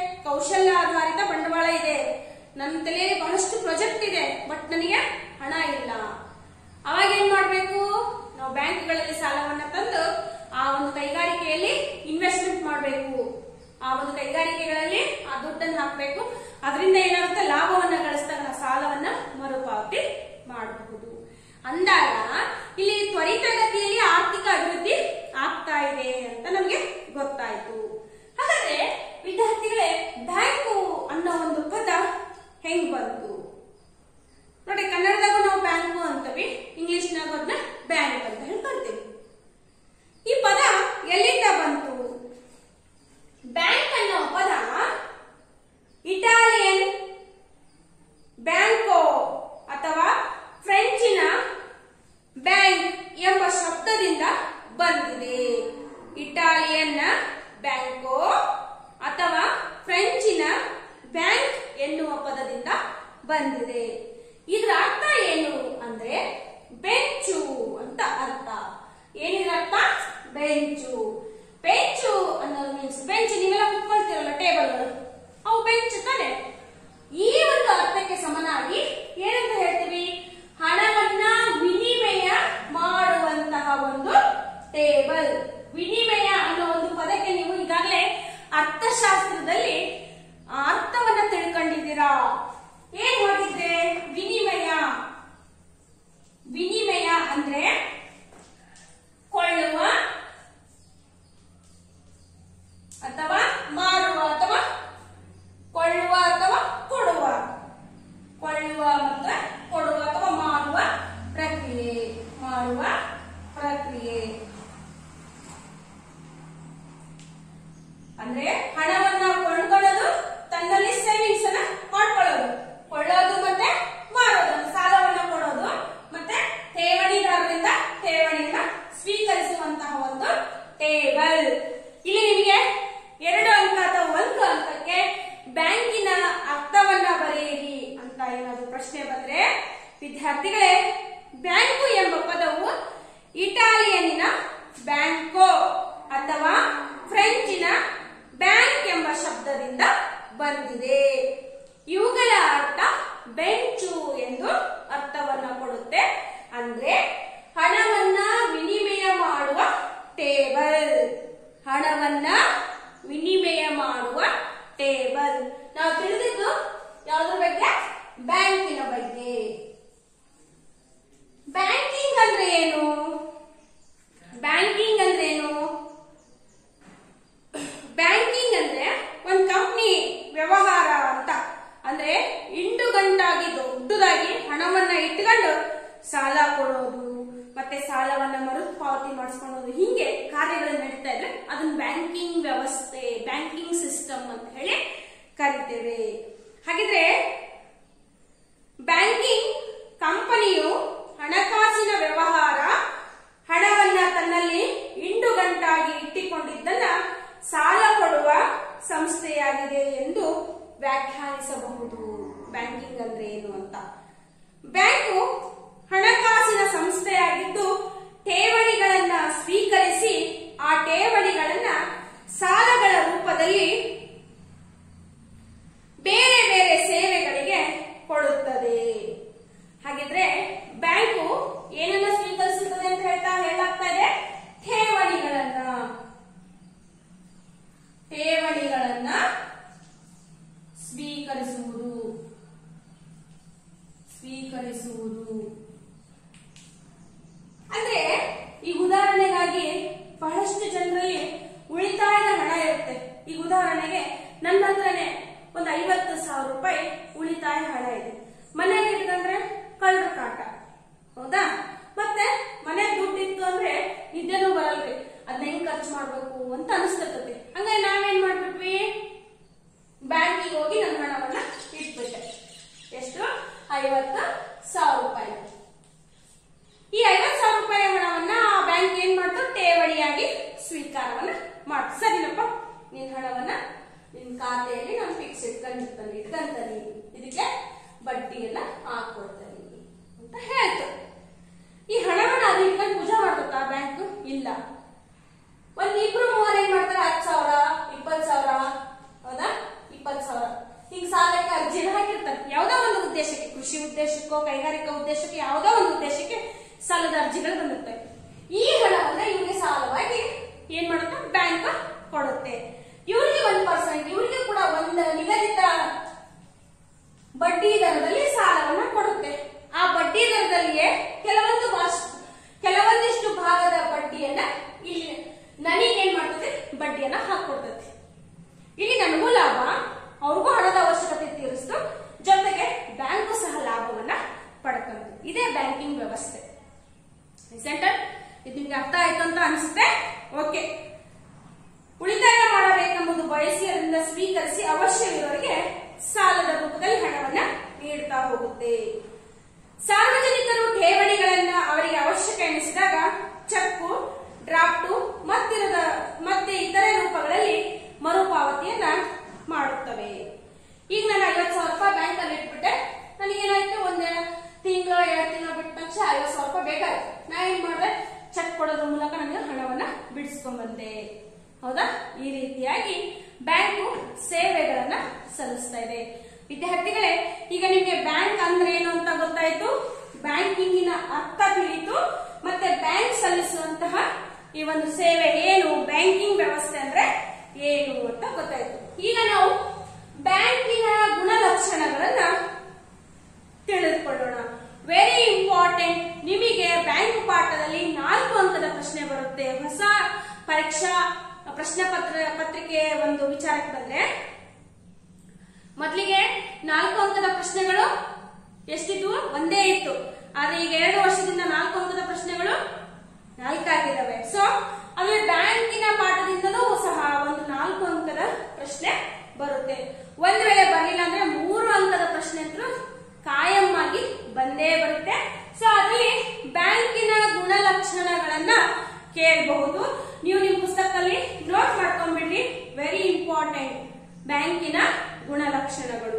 ಕೌಶಲ್ಯಾಧಾರಿತ ಬಂಡವಾಳ ಇದೆ ನನ್ನ ತಲೆಯಲ್ಲಿ ಬಹಳಷ್ಟು ಪ್ರಾಜೆಕ್ಟ್ ಇದೆ ಬಟ್ ನನಗೆ ಹಣ ಇಲ್ಲ ಅವಾಗ ಏನ್ ಮಾಡ್ಬೇಕು ನಾವು ಬ್ಯಾಂಕ್ಗಳಲ್ಲಿ ಸಾಲವನ್ನ ತಂದು ಆ ಒಂದು ಕೈಗಾರಿಕೆಯಲ್ಲಿ ಇನ್ವೆಸ್ಟ್ಮೆಂಟ್ ಮಾಡಬೇಕು ಆ ಒಂದು ಕೈಗಾರಿಕೆಗಳಲ್ಲಿ ಆ ದುಡ್ಡನ್ನು ಹಾಕಬೇಕು ಅದರಿಂದ ಏನಾಗುತ್ತೆ ಲಾಭವನ್ನ ಗಳಿಸಿದಾಗ ನಾವು ಸಾಲವನ್ನ ಮರುಪಾವತಿ ಮಾಡಬಹುದು ಅಂದಾಗ ಇಲ್ಲಿ ತ್ವರಿತಗತಿಯಲ್ಲಿ ಆರ್ಥಿಕ ಅಭಿವೃದ್ಧಿ ಆಗ್ತಾ ಇದೆ ಅಂತ ನಮಗೆ ಗೊತ್ತಾಯ್ತು ಹಾಗಾದ್ರೆ ವಿದ್ಯಾರ್ಥಿಗಳೇ ಬ್ಯಾಂಕು ಅನ್ನೋ ಒಂದು ಪದ ಹೆಂಗ್ ಬಂತು ನೋಡಿ ಕನ್ನಡದಾಗೂ ನಾವು ಬ್ಯಾಂಕು ಅಂತೀವಿ ಇಂಗ್ಲಿಷ್ನಾಗ ಅದನ್ನ ಬ್ಯಾಂಕ್ ಅಂತ ಹೇಳಿ ಕರಿತೀವಿ ಈ ಪದ ಎಲ್ಲಿಂದ ಬಂತು ಬ್ಯಾಂಕ್ ಅನ್ನೋ ಪದ ಇಟಾಲಿಯನ್ ಬ್ಯಾಂಕೋ ಅಥವಾ ಫ್ರೆಂಚಿನ ಬ್ಯಾಂಕ್ ಎಂಬ ಶಬ್ದದಿಂದ ಬಂದಿದೆ ಇಟಾಲಿಯನ್ನ ಬ್ಯಾಂಕೋ ಅಥವಾ ಫ್ರೆಂಚಿನ ಬ್ಯಾಂಕ್ ಎನ್ನುವ ಪದದಿಂದ ಬಂದಿದೆ ಇದರ ಅರ್ಥ ಏನು ಅಂದ್ರೆ ಬೆಂಚು ಅಂತ ಅರ್ಥ ಏನಿದ್ರ ಅರ್ಥ ಬೆಂಚು ಬೆಂಚು ಅನ್ನೋದು ಮೀನ್ಸ್ ಬೆಂಚ್ ನೀವೆಲ್ಲ ಕುತ್ಕೊಳ್ತೀರಲ್ಲ ಟೇಬಲ್ಗಳು ಅವು ಬೆಂಚ್ ತಾನೆ ಈ ಒಂದು ಅರ್ಥಕ್ಕೆ ಸಮನಾಗಿ ಏನಂತ ಹೇಳ್ತೀವಿ ಹಣವನ್ನ ವಿನಿಮಯ ಮಾಡುವಂತಹ ಒಂದು ಟೇಬಲ್ ವಿನಿಮಯ ಅನ್ನೋ ಒಂದು ಪದಕ್ಕೆ ನೀವು ಈಗಾಗಲೇ ಅರ್ಥಶಾಸ್ತ್ರದಲ್ಲಿ ಆ ಅರ್ಥವನ್ನ ತಿಳ್ಕೊಂಡಿದ್ದೀರಾ ಏನ್ ಹೋಗಿದ್ರೆ ವಿನಿಮಯ ವಿನಿಮಯ ಅಂದ್ರೆ ಕೊಳ್ಳುವ ಅಥವಾ ಮಾರುವ ಅಥವಾ ಕೊಳ್ಳುವ ಅಥವಾ ಕೊಡುವ ಕೊಳ್ಳುವ ಮತ್ತು ಕೊಡುವ ಅಥವಾ ಮಾರುವ ಪ್ರಕ್ರಿಯೆ ಮಾಡುವ ಪ್ರಕ್ರಿಯೆ ಅಂದ್ರೆ ಹಣವನ್ನ ಕೊಂಡ್ಕೊಳ್ಳೋದು ತನ್ನಲ್ಲಿ ಸೇವಿಂಗ್ಸ್ ಅನ್ನ ಮಾಡ್ಕೊಳ್ಳೋದು ಕೊಳ್ಳೋದು ಮತ್ತೆ ಮಾರೋದು ಅಂದ್ರೆ ಸಾಲವನ್ನ ಕೊಡೋದು ಮತ್ತೆ ಠೇವಣಿದಾರರಿಂದ ಠೇವಣಿಯನ್ನ ಸ್ವೀಕರಿಸುವಂತಹ ಒಂದು ಟೇಬಲ್ ಇಲ್ಲಿ ನಿಮಗೆ ಎರಡು ಅಂಕ ಅಥವಾ ಒಂದು ಅಂಕಕ್ಕೆ ಬ್ಯಾಂಕಿನ ಅರ್ಥವನ್ನ ಬರೆಯಿರಿ ಅಂತ ಏನಾದ್ರು ಪ್ರಶ್ನೆ ಬಂದ್ರೆ ವಿದ್ಯಾರ್ಥಿಗಳೇ ಬ್ಯಾಂಕು ಎಂಬ ಪದವು ಇಟಾಲಿಯನ್ನಿನ ಬ್ಯಾಂಕೋ ಅಥವಾ ಫ್ರೆಂಚಿನ ಬ್ಯಾಂಕ್ ಎಂಬ ಶಬ್ದದಿಂದ ಬಂದಿದೆ ಇವುಗಳ ಅರ್ಥ ಬೆಂಚು ಎಂದು ಅರ್ಥವನ್ನ ಕೊಡುತ್ತೆ ಅಂದ್ರೆ ಹಣವನ್ನ ವಿನಿಮಯ ಮಾಡುವ ಟೇಬಲ್ ಹಣವನ್ನ ವಿನಿಮಯ ಮಾಡುವ ಟೇಬಲ್ ನಾವು ತಿಳಿದಿದ್ದು ಯಾವುದ್ರ ಬಗ್ಗೆ ಬ್ಯಾಂಕಿನ ಬಗ್ಗೆ ಬ್ಯಾಂಕಿಂಗ್ ಅಂದ್ರೆ ಏನು ಬ್ಯಾಂಕಿಂಗ್ ಅಂದ್ರೆ ಏನು ಬ್ಯಾಂಕಿಂಗ್ ಅಂದ್ರೆ ಒಂದು ಕಂಪ್ನಿ ವ್ಯವಹಾರ ಅಂತ ಅಂದ್ರೆ ಇಂಟು ಗಂಟಾಗಿ ದೊಡ್ಡದಾಗಿ ಹಣವನ್ನ ಇಟ್ಕೊಂಡು ಸಾಲ ಕೊಡೋದು ಮತ್ತೆ ಸಾಲವನ್ನ ಮರುಪಾವತಿ ಮಾಡಿಸ್ಕೊಳ್ಳೋದು ಹೀಗೆ ಕಾರ್ಯಗಳು ನಡೀತಾ ಇದ್ರೆ ಅದನ್ನ ಬ್ಯಾಂಕಿಂಗ್ ವ್ಯವಸ್ಥೆ ಬ್ಯಾಂಕಿಂಗ್ ಸಿಸ್ಟಮ್ ಅಂತ ಹೇಳಿ ಕರಿತೇವೆ ಹಾಗಿದ್ರೆ ಬ್ಯಾಂಕಿಂಗ್ ಕಂಪನಿಯು ಹಣಕಾಸಿನ ವ್ಯವಹಾರ ಹಣವನ್ನ ತನ್ನಲ್ಲಿ ಇಂಡು ಗಂಟಾಗಿ ಇಟ್ಟಿಕೊಂಡಿದ್ದನ್ನ ಸಾಲ ಕೊಡುವ ಸಂಸ್ಥೆಯಾಗಿದೆ ಎಂದು ವ್ಯಾಖ್ಯಾನಿಸಬಹುದು ಬ್ಯಾಂಕಿಂಗ್ ಅಂದ್ರೆ ಏನು ಅಂತ ಬ್ಯಾಂಕು ಹಣಕಾಸಿನ ಸಂಸ್ಥೆಯಾಗಿದ್ದು ಠೇವಣಿಗಳನ್ನ ಸ್ವೀಕರಿಸಿ ಆ ಠೇವಣಿಗಳನ್ನ ಸಾಲಗಳ ರೂಪದಲ್ಲಿ ಬೇರೆ ಬೇರೆ ಸೇವೆಗಳಿಗೆ ಕೊಡುತ್ತದೆ ಹಾಗಿದ್ರೆ ಬ್ಯಾಂಕು ಏನನ್ನ ಉದ್ದೇಶಕ್ಕೋ ಕೈಗಾರಿಕಾ ಉದ್ದೇಶಕ್ಕೆ ಯಾವುದೋ ಒಂದು ಉದ್ದೇಶಕ್ಕೆ ಸಾಲದ ಅರ್ಜಿಗಳು ಬಂದಿರ್ತವೆ ಈ ಹಣವನ್ನ ಇವರಿಗೆ ಸಾಲವಾಗಿ ಏನ್ ಮಾಡುತ್ತೆ ಬ್ಯಾಂಕ್ ಕೊಡುತ್ತೆ ಇವರಿಗೆ ಒಂದು ಪರ್ಸೆಂಟ್ ಇವರಿಗೆ ಕೂಡ ಒಂದು ನಿಗದಿತ ಬಡ್ಡಿ ದರದಲ್ಲಿ ಸಾಲವನ್ನ ಕೊಡುತ್ತೆ ಆ ಬಡ್ಡಿ ದರದಲ್ಲಿಯೇ ಕೆಲವೊಂದು ವಾಸ್- ಕೆಲವೊಂದಿಷ್ಟು ಭಾಗದ ಬಡ್ಡಿಯನ್ನ ಇಲ್ಲಿ ನನಗೆ ಏನ್ ಮಾಡ್ತದೆ ಬಡ್ಡಿಯನ್ನ ಹಾಕೊಡ್ತದೆ ಇಲ್ಲಿ ನನಗೂ ಲಾಭ ಅವ್ರಿಗೂ ಹಣದ ಅವಶ್ಯಕತೆ ತೀರಿಸ್ತು ಜೊತೆಗೆ ಬ್ಯಾಂಕು ಸಹ ಲಾಭವನ್ನ ಪಡ್ಕೊಂಡು ಇದೇ ಬ್ಯಾಂಕಿಂಗ್ ವ್ಯವಸ್ಥೆ ಸೆಂಟರ್ ಇದು ನಿಮ್ಗೆ ಅರ್ಥ ಆಯ್ತು ಅಂತ ಅನ್ಸುತ್ತೆ ಓಕೆ ಉಳಿತಾಯ ಮಾಡಬೇಕೆಂಬುದು ಬಯಸಿಯರಿಂದ ಸ್ವೀಕರಿಸಿ ಅವಶ್ಯವಿರುವವರಿಗೆ ಸಾಲದ ರೂಪದಲ್ಲಿ ಹಣವನ್ನ ನೀಡ್ತಾ ಹೋಗುತ್ತೆ ಸಾರ್ವಜನಿಕರು ಠೇವಣಿಗಳನ್ನ ಅವರಿಗೆ ಅವಶ್ಯಕ ಎನಿಸಿದಾಗ ಚೆಕ್ಕು ಡ್ರಾಫ್ಟು ಮತ್ತಿರದ ಮತ್ತೆ ಇತರೆ ರೂಪಗಳಲ್ಲಿ ಮರುಪಾವತಿಯನ್ನ ಮಾಡುತ್ತವೆ ಈಗ ನಾನು ಐವತ್ತು ಸಾವಿರ ರೂಪಾಯಿ ಬ್ಯಾಂಕ್ ಅಲ್ಲಿ ಇಟ್ಬಿಟ್ಟೆ ನನಗೇನಾಯ್ತು ಒಂದ್ ತಿಂಗಳು ಎರಡು ತಿಂಗಳು ಬಿಟ್ಟ ತಕ್ಷಣ ಐವತ್ತು ಸಾವಿರ ರೂಪಾಯಿ ಬೇಕಾಯ್ತು ನಾ ಏನ್ ಮಾಡಿದೆ ಚೆಕ್ ಕೊಡೋದ್ರ ಮೂಲಕ ನನಗೆ ಹಣವನ್ನ ಬಿಡಿಸ್ಕೊಂಡ್ ಬಂದೆ ಹೌದಾ ಈ ರೀತಿಯಾಗಿ ಬ್ಯಾಂಕು ಸೇವೆಗಳನ್ನ ಸಲ್ಲಿಸ್ತಾ ಇದೆ ವಿದ್ಯಾರ್ಥಿಗಳೇ ಈಗ ನಿಮ್ಗೆ ಬ್ಯಾಂಕ್ ಅಂದ್ರೆ ಏನು ಅಂತ ಗೊತ್ತಾಯ್ತು ಬ್ಯಾಂಕಿಂಗಿನ ಅರ್ಥ ತಿಳಿಯಿತು ಮತ್ತೆ ಬ್ಯಾಂಕ್ ಸಲ್ಲಿಸುವಂತಹ ಈ ಒಂದು ಸೇವೆ ಏನು ಬ್ಯಾಂಕಿಂಗ್ ವ್ಯವಸ್ಥೆ ಅಂದ್ರೆ ಏನು ಅಂತ ಗೊತ್ತಾಯ್ತು ಈಗ ನಾವು ಬ್ಯಾಂಕಿನ ಗುಣಲಕ್ಷಣಗಳನ್ನ ತಿಳಿದುಕೊಳ್ಳೋಣ ವೆರಿ ಇಂಪಾರ್ಟೆಂಟ್ ನಿಮಗೆ ಬ್ಯಾಂಕ್ ಪಾಠದಲ್ಲಿ ನಾಲ್ಕು ಅಂಕದ ಪ್ರಶ್ನೆ ಬರುತ್ತೆ ಹೊಸ ಪರೀಕ್ಷಾ ಪ್ರಶ್ನೆ ಪತ್ರ ಪತ್ರಿಕೆ ಒಂದು ವಿಚಾರಕ್ಕೆ ಬಂದ್ರೆ ಮೊದಲಿಗೆ ನಾಲ್ಕು ಅಂಕದ ಪ್ರಶ್ನೆಗಳು ಎಷ್ಟಿದ್ವು ಒಂದೇ ಇತ್ತು ಆದ್ರೆ ಈಗ ಎರಡು ವರ್ಷದಿಂದ ನಾಲ್ಕು ಅಂಕದ ಪ್ರಶ್ನೆಗಳು ನಾಲ್ಕಾಗಿದ್ದಾವೆ ಸೊ ಆಮೇಲೆ ಬ್ಯಾಂಕಿನ ಪಾಠದಿಂದಲೂ ಸಹ ಒಂದು ನಾಲ್ಕು ಅಂಕದ ಪ್ರಶ್ನೆ ಬರುತ್ತೆ ಒಂದ್ ವೇಳೆ ಬರಲಿಲ್ಲ ಅಂದ್ರೆ ಮೂರು ಅಂಕದ ಪ್ರಶ್ನೆ ಅಂತೂ ಕಾಯಂ ಆಗಿ ಬಂದೇ ಬರುತ್ತೆ ಸೊ ಅದರಲ್ಲಿ ಬ್ಯಾಂಕಿನ ಗುಣಲಕ್ಷಣಗಳನ್ನ ಕೇಳಬಹುದು ನೀವು ನಿಮ್ಮ ಪುಸ್ತಕದಲ್ಲಿ ನೋಟ್ ಮಾಡ್ಕೊಂಡ್ಬಿಡ್ರಿ ವೆರಿ ಇಂಪಾರ್ಟೆಂಟ್ ಬ್ಯಾಂಕಿನ ಗುಣಲಕ್ಷಣಗಳು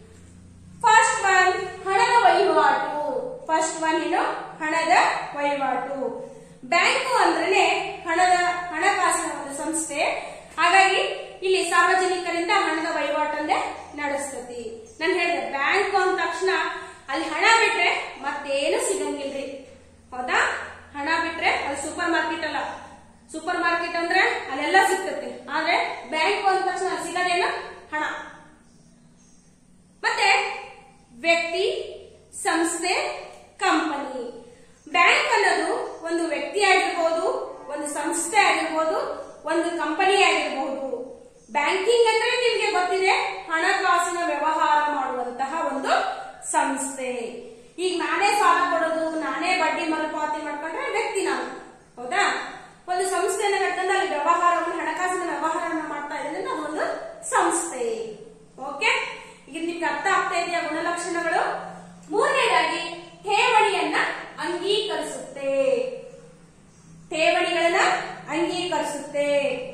ಫಸ್ಟ್ ಒನ್ ಹಣದ ವಹಿವಾಟು ಫಸ್ಟ್ ಒನ್ ಏನು ಹಣದ ವಹಿವಾಟು ಬ್ಯಾಂಕು ಅಂದ್ರೆ ಹಣದ ಹಣಕಾಸಿನ ಒಂದು ಸಂಸ್ಥೆ ಹಾಗಾಗಿ ಇಲ್ಲಿ ಸಾರ್ವಜನಿಕರಿಂದ ಹಣದ ವಹಿವಾಟನ್ನೇ ನಡೆಸ್ತತಿ ನಾನು ಹೇಳಿದೆ ಬ್ಯಾಂಕ್ ಅಂದ ತಕ್ಷಣ ಅಲ್ಲಿ ಹಣ ಬಿಟ್ರೆ ಮತ್ತೇನು ಸಿಗಂಗಿಲ್ರಿ ಹೌದಾ ಹಣ ಬಿಟ್ರೆ ಅಲ್ಲಿ ಸೂಪರ್ ಮಾರ್ಕೆಟ್ ಅಲ್ಲ ಸೂಪರ್ ಮಾರ್ಕೆಟ್ ಅಂದ್ರೆ ಅಲ್ಲೆಲ್ಲ ಸಿಗ್ತತಿ ಆದ್ರೆ ಬ್ಯಾಂಕ್ ಅಂದ ತಕ್ಷಣ ಅಲ್ಲಿ ಸಿಗೋದೇನು ಹಣ ಮತ್ತೆ ವ್ಯಕ್ತಿ ಸಂಸ್ಥೆ ಕಂಪನಿ ಬ್ಯಾಂಕ್ ಅನ್ನೋದು ಒಂದು ವ್ಯಕ್ತಿ ಆಗಿರ್ಬೋದು ಒಂದು ಸಂಸ್ಥೆ ಆಗಿರ್ಬೋದು ಒಂದು ಕಂಪನಿ ಆಗಿರಬಹುದು ಬ್ಯಾಂಕಿಂಗ್ ಅಂದ್ರೆ ನಿಮ್ಗೆ ಗೊತ್ತಿದೆ ಹಣಕಾಸಿನ ವ್ಯವಹಾರ ಮಾಡುವಂತಹ ಒಂದು ಸಂಸ್ಥೆ ಈಗ ನಾನೇ ಸಾಲ ಕೊಡೋದು ನಾನೇ ಬಡ್ಡಿ ಮರುಪಾವತಿ ಮಾಡ್ಕೊಂಡ್ರೆ ವ್ಯಕ್ತಿ ನಾನು ಹೌದಾ ಒಂದು ಸಂಸ್ಥೆಯನ್ನ ಕಟ್ಟಂದ್ರೆ ಅಲ್ಲಿ ವ್ಯವಹಾರವನ್ನು ಹಣಕಾಸಿನ ವ್ಯವಹಾರವನ್ನು ಮಾಡ್ತಾ ಇದ್ರೆ ಅದೊಂದು ಸಂಸ್ಥೆ ಓಕೆ ಈಗ ನಿಮ್ಗೆ ಅರ್ಥ ಆಗ್ತಾ ಇದೆಯಾ ಗುಣಲಕ್ಷಣಗಳು ಮೂರನೇದಾಗಿ ಠೇವಣಿಯನ್ನ ಅಂಗೀಕರಿಸುತ್ತೆ ಠೇವಣಿಗಳನ್ನ ಅಂಗೀಕರಿಸುತ್ತೆ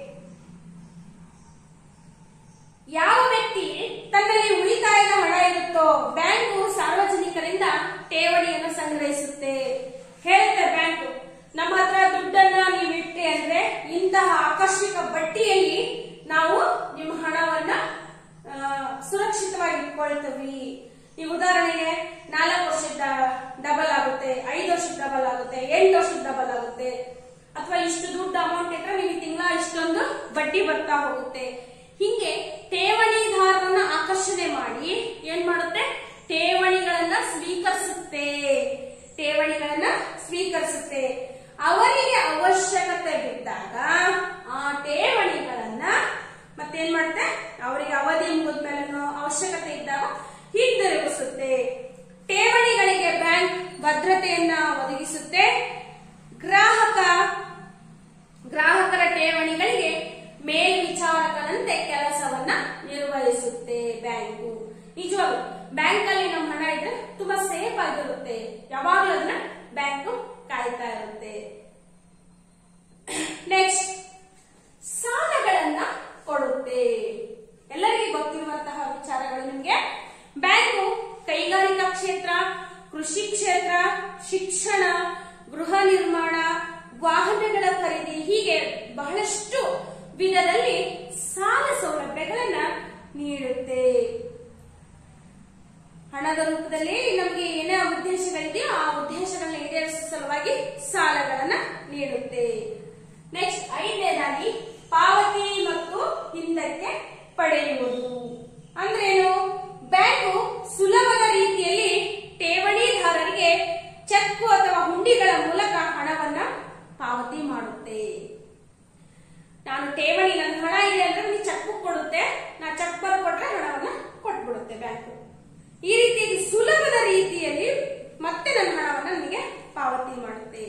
ಯಾವ ವ್ಯಕ್ತಿ ತನ್ನಲ್ಲಿ ಉಳಿತಾಯದ ಹಣ ಇರುತ್ತೋ ಬ್ಯಾಂಕು ಸಾರ್ವಜನಿಕರಿಂದ ಠೇವಣಿಯನ್ನು ಸಂಗ್ರಹಿಸುತ್ತೆ ಹೇಳುತ್ತೆ ಬ್ಯಾಂಕು ನಮ್ಮ ಹತ್ರ ದುಡ್ಡನ್ನ ನೀವು ಇಟ್ಟೆ ಅಂದ್ರೆ ಇಂತಹ ಆಕರ್ಷಕ ಬಡ್ಡಿಯಲ್ಲಿ ನಾವು ನಿಮ್ಮ ಹಣವನ್ನ ಆ, ಸುರಕ್ಷಿತವಾಗಿ ಇಟ್ಕೊಳ್ತೀವಿ ಈ ಉದಾಹರಣೆಗೆ ನಾಲ್ಕು ವರ್ಷದ ಡಬಲ್ ಆಗುತ್ತೆ ಐದು ವರ್ಷದ ಡಬಲ್ ಆಗುತ್ತೆ ಎಂಟು ವರ್ಷದ ಡಬಲ್ ಆಗುತ್ತೆ ಅಥವಾ ಇಷ್ಟು ದುಡ್ಡು ಅಮೌಂಟ್ ಇಟ್ಟರೆ ನಿಮಗೆ ತಿಂಗಳ ಇಷ್ಟೊಂದು ಬಡ್ಡಿ ಬರ್ತಾ ಹೋಗುತ್ತೆ ಹಿಂಗೆ ಠೇವಣಿದಾರರನ್ನ ಆಕರ್ಷಣೆ ಮಾಡಿ ಏನ್ ಮಾಡುತ್ತೆ ಠೇವಣಿಗಳನ್ನ ಸ್ವೀಕರಿಸುತ್ತೆ ಠೇವಣಿಗಳನ್ನ ಸ್ವೀಕರಿಸುತ್ತೆ ಅವರಿಗೆ ಅವಶ್ಯಕತೆ ಬಿದ್ದಾಗ ಆ ಠೇವಣಿಗಳನ್ನ ಮತ್ತೇನ್ ಮಾಡುತ್ತೆ ಅವರಿಗೆ ಅವಧಿ ಮುಗಿದ್ಮೇಲೆ ಅವಶ್ಯಕತೆ ಇದ್ದಾಗ ಹಿಂದಿರುಗಿಸುತ್ತೆ ಠೇವಣಿಗಳಿಗೆ ಬ್ಯಾಂಕ್ ಭದ್ರತೆಯನ್ನ ಒದಗಿಸುತ್ತೆ ಗ್ರಾಹಕ ಗ್ರಾಹಕರ ಠೇವಣಿಗಳಿಗೆ ಮೇಲ್ವಿಚಾರಕನಂತೆ ಕೆಲಸವನ್ನ ನಿರ್ವಹಿಸುತ್ತೆ ಬ್ಯಾಂಕು ನಿಜವಾಗ್ಲು ಬ್ಯಾಂಕ್ ಅಲ್ಲಿ ನಮ್ಮ ಹಣ ಇದ್ರೆ ತುಂಬಾ ಸೇಫ್ ಆಗಿರುತ್ತೆ ಯಾವಾಗ್ಲೂ ಅದನ್ನ ಬ್ಯಾಂಕು ಕಾಯ್ತಾ ಇರುತ್ತೆ ನೆಕ್ಸ್ಟ್ ಸಾಲಗಳನ್ನ ಕೊಡುತ್ತೆ ಎಲ್ಲರಿಗೂ ಗೊತ್ತಿರುವಂತಹ ವಿಚಾರಗಳು ನಿಮ್ಗೆ ಬ್ಯಾಂಕು ಕೈಗಾರಿಕಾ ಕ್ಷೇತ್ರ ಕೃಷಿ ಕ್ಷೇತ್ರ ಶಿಕ್ಷಣ ಗೃಹ ನಿರ್ಮಾಣ ವಾಹನಗಳ ಖರೀದಿ ಹೀಗೆ ಬಹಳಷ್ಟು ವಿಧದಲ್ಲಿ ಸಾಲ ಸೌಲಭ್ಯಗಳನ್ನ ನೀಡುತ್ತೆ ಹಣದ ರೂಪದಲ್ಲಿ ನಮಗೆ ಏನೇ ಉದ್ದೇಶಗಳಿದೆಯೋ ಆ ಉದ್ದೇಶಗಳನ್ನ ಈಡೇರಿಸುವ ಸಲುವಾಗಿ ಸಾಲಗಳನ್ನ ನೀಡುತ್ತೆ ನೆಕ್ಸ್ಟ್ ಐದನೇದಾಗಿ ಪಾವತಿ ಮತ್ತು ಹಿಂದಕ್ಕೆ ಪಡೆಯುವುದು ಅಂದ್ರೇನು ಬ್ಯಾಂಕು ಸುಲಭದ ರೀತಿಯಲ್ಲಿ ಠೇವಣಿದಾರರಿಗೆ ಚೆಕ್ ಅಥವಾ ಹುಂಡಿಗಳ ಮೂಲಕ ಹಣವನ್ನ ಪಾವತಿ ಮಾಡುತ್ತೆ ನಾನು ಠೇವಣಿ ನನ್ನ ಹಣ ಇದೆ ಅಂದ್ರೆ ನನಗೆ ಚೆಕ್ ಬುಕ್ ಕೊಡುತ್ತೆ ನಾ ಚೆಕ್ ಬರ ಕೊಟ್ರೆ ಹಣವನ್ನ ಕೊಟ್ಬಿಡುತ್ತೆ ಬ್ಯಾಂಕು ಈ ರೀತಿಯಾಗಿ ಸುಲಭದ ರೀತಿಯಲ್ಲಿ ಮತ್ತೆ ನನ್ನ ಹಣವನ್ನ ನನಗೆ ಪಾವತಿ ಮಾಡುತ್ತೆ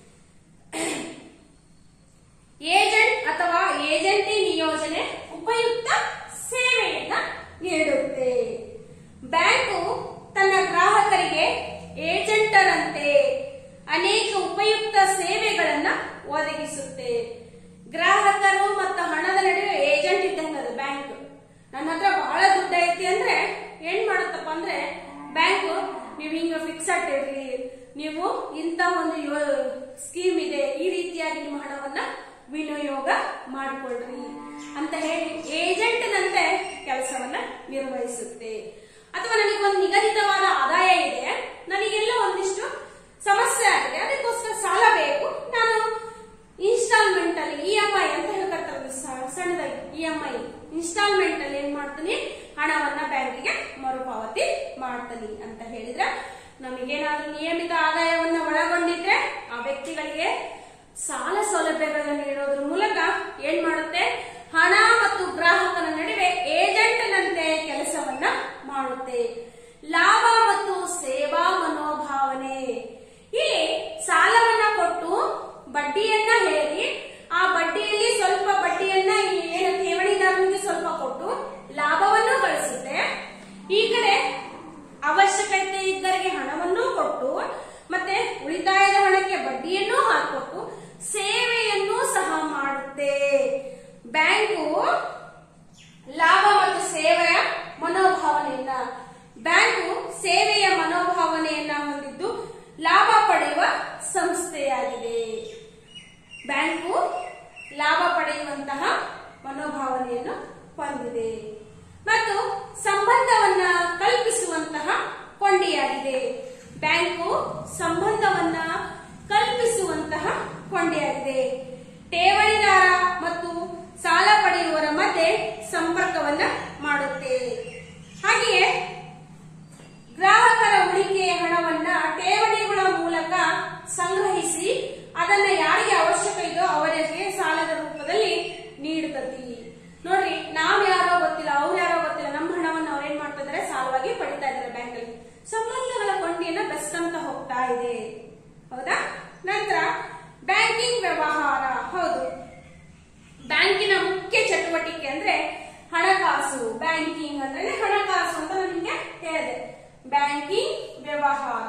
ಏಜೆಂಟ್ ಅಥವಾ ಏಜೆಂಟಿ ನಿಯೋಜನೆ ಉಪಯುಕ್ತ ಸೇವೆಯನ್ನ ನೀಡುತ್ತೆ ಬ್ಯಾಂಕು ತನ್ನ ಗ್ರಾಹಕರಿಗೆ ಏಜೆಂಟರಂತೆ ಅನೇಕ ಉಪಯುಕ್ತ ಸೇವೆಗಳನ್ನ ಒದಗಿಸುತ್ತೆ ಗ್ರಾಹಕರು ಮತ್ತು ಹಣದ ನಡುವೆ ಏಜೆಂಟ್ ಇದ್ದಂಗೆ ಅದು ಬ್ಯಾಂಕ್ ನನ್ನ ಹತ್ರ ಬಹಳ ದುಡ್ಡು ಐತಿ ಅಂದ್ರೆ ಏನ್ ಮಾಡುತ್ತಪ್ಪ ಅಂದ್ರೆ ಬ್ಯಾಂಕ್ ನೀವು ಹಿಂಗ ಫಿಕ್ಸಡ್ ಇರ್ರಿ ನೀವು ಇಂತ ಒಂದು ಸ್ಕೀಮ್ ಇದೆ ಈ ರೀತಿಯಾಗಿ ನಿಮ್ಮ ಹಣವನ್ನ ವಿನಿಯೋಗ ಮಾಡಿಕೊಳ್ಳ್ರಿ ಅಂತ ಹೇಳಿ ಏಜೆಂಟ್ನಂತೆ ಕೆಲಸವನ್ನ ನಿರ್ವಹಿಸುತ್ತೆ ಅಥವಾ ನನಗೊಂದು ನಿಗದಿತವಾದ ಆದಾಯ ಇದೆ ನನಗೆಲ್ಲ ಒಂದಿಷ್ಟು ಸಮಸ್ಯೆ ಆಗಿದೆ ಅದಕ್ಕೋಸ್ಕರ ಸಾಲ ಬೇಕು ನಾನು ಇನ್ಸ್ಟಾಲ್ಮೆಂಟ್ ಅಲ್ಲಿ ಇ ಎಂ ಐ ಅಂತ ಹೇಳ್ಕೊಳ್ತಾರೆ ಸ- ಸಣ್ಣದಾಗಿ ಇ ಎಂ ಐ ಇನ್ಸ್ಟಾಲ್ಮೆಂಟ್ ಅಲ್ಲಿ ಏನ್ ಮಾಡ್ತೀನಿ ಹಣವನ್ನ ಬ್ಯಾಂಕಿಗೆ ಮರುಪಾವತಿ ಮಾಡ್ತೀನಿ ಅಂತ ಹೇಳಿದ್ರೆ ನಮಗೇನಾದ್ರೂ ನಿಯಮಿತ ಆದಾಯವನ್ನ ಒಳಗೊಂಡಿದ್ರೆ ಆ ವ್ಯಕ್ತಿಗಳಿಗೆ ಸಾಲ ಸೌಲಭ್ಯಗಳನ್ನ ನೀಡೋದ್ರ ಮೂಲಕ ಏನ್ ಮಾಡುತ್ತೆ ಹಣ ಮತ್ತು ಗ್ರಾಹಕನ ನಡುವೆ ಏಜೆಂಟ್ನಂತೆ ಕೆಲಸವನ್ನ ಮಾಡುತ್ತೆ ಲಾಭ ಮತ್ತು ಸೇವಾ ಮನೋಭಾವನೆ ಇಲ್ಲಿ ಸಾಲವನ್ನ ಕೊಟ್ಟು ಬಡ್ಡಿಯನ್ನ ಹೇರಿ ಆ ಬಡ್ಡಿಯಲ್ಲಿ ಸ್ವಲ್ಪ ಬಡ್ಡಿಯನ್ನ ಈ ಏನು ಠೇವಣಿದಾರನಿಗೆ ಸ್ವಲ್ಪ ಕೊಟ್ಟು ಲಾಭವನ್ನು ಗಳಿಸುತ್ತೆ ಈ ಕಡೆ ಅವಶ್ಯಕತೆ ಇದ್ದರಿಗೆ ಹಣವನ್ನು ಕೊಟ್ಟು ಮತ್ತೆ ಉಳಿತಾಯದ ಹಣಕ್ಕೆ ಬಡ್ಡಿಯನ್ನು ಹಾಕೊಟ್ಟು ಸೇವೆಯನ್ನು ಸಹ ಮಾಡುತ್ತೆ ಬ್ಯಾಂಕು ಲಾಭ ಮತ್ತು ಸೇವೆಯ ಮನೋಭಾವನೆಯನ್ನ ಬ್ಯಾಂಕು ಸೇವೆಯ ಮನೋಭಾವನೆಯನ್ನ ಹೊಂದಿದ್ದು ಲಾಭ ಪಡೆಯುವ ಸಂಸ್ಥೆಯಾಗಿದೆ ಬ್ಯಾಂಕು ಲಾಭ ಪಡೆಯುವಂತಹ ಮನೋಭಾವನೆಯನ್ನು ಹೊಂದಿದೆ ಮತ್ತು ಸಂಬಂಧವನ್ನ ಕಲ್ಪಿಸುವಂತಹ ಕೊಂಡಿಯಾಗಿದೆ ಬ್ಯಾಂಕು ಸಂಬಂಧವನ್ನ ಕಲ್ಪಿಸುವಂತಹ ಕೊಂಡಿಯಾಗಿದೆ ಠೇವಣಿದಾರ ಮತ್ತು ಸಾಲ ಪಡೆಯುವವರ ಮಧ್ಯೆ ಸಂಪರ್ಕವನ್ನ ಮಾಡುತ್ತೆ ಹಾಗೆಯೇ ಗ್ರಾಹಕರ ಉಳಿಕೆಯ ಹಣವನ್ನ ಠೇವಣಿಗಳ ಮೂಲಕ ಸಂಗ್ರಹಿಸಿ ಅದನ್ನ ಯಾರಿಗೆ ಅವಶ್ಯಕ ಇದೋ ಅವರಿಗೆ ಸಾಲದ ರೂಪದಲ್ಲಿ ನೀಡುತ್ತತಿ ನೋಡ್ರಿ ನಾವ್ ಯಾರೋ ಗೊತ್ತಿಲ್ಲ ಅವ್ರು ಯಾರೋ ಗೊತ್ತಿಲ್ಲ ನಮ್ಮ ಹಣವನ್ನ ಅವ್ರೇನ್ ಮಾಡ್ತಾ ಇದಾರೆ ಸಾಲವಾಗಿ ಪಡಿತಾ ಇದಾರೆ ಬ್ಯಾಂಕಲ್ಲಿ ಸಂಬಂಧಗಳ ಕೊಂಡಿಯನ್ನ ಬೆಸ್ಕಂತ ಹೋಗ್ತಾ ಇದೆ ಹೌದಾ ನಂತರ ಬ್ಯಾಂಕಿಂಗ್ ವ್ಯವಹಾರ ಹೌದು ಬ್ಯಾಂಕಿನ ಮುಖ್ಯ ಚಟುವಟಿಕೆ ಅಂದ್ರೆ ಹಣಕಾಸು ಬ್ಯಾಂಕಿಂಗ್ ಅಂದ್ರೆ ಹಣಕಾಸು ಅಂತ ನಾನು ನಿಮ್ಗೆ ಹೇಳಿದೆ ಬ್ಯಾಂಕಿಂಗ್ ವ್ಯವಹಾರ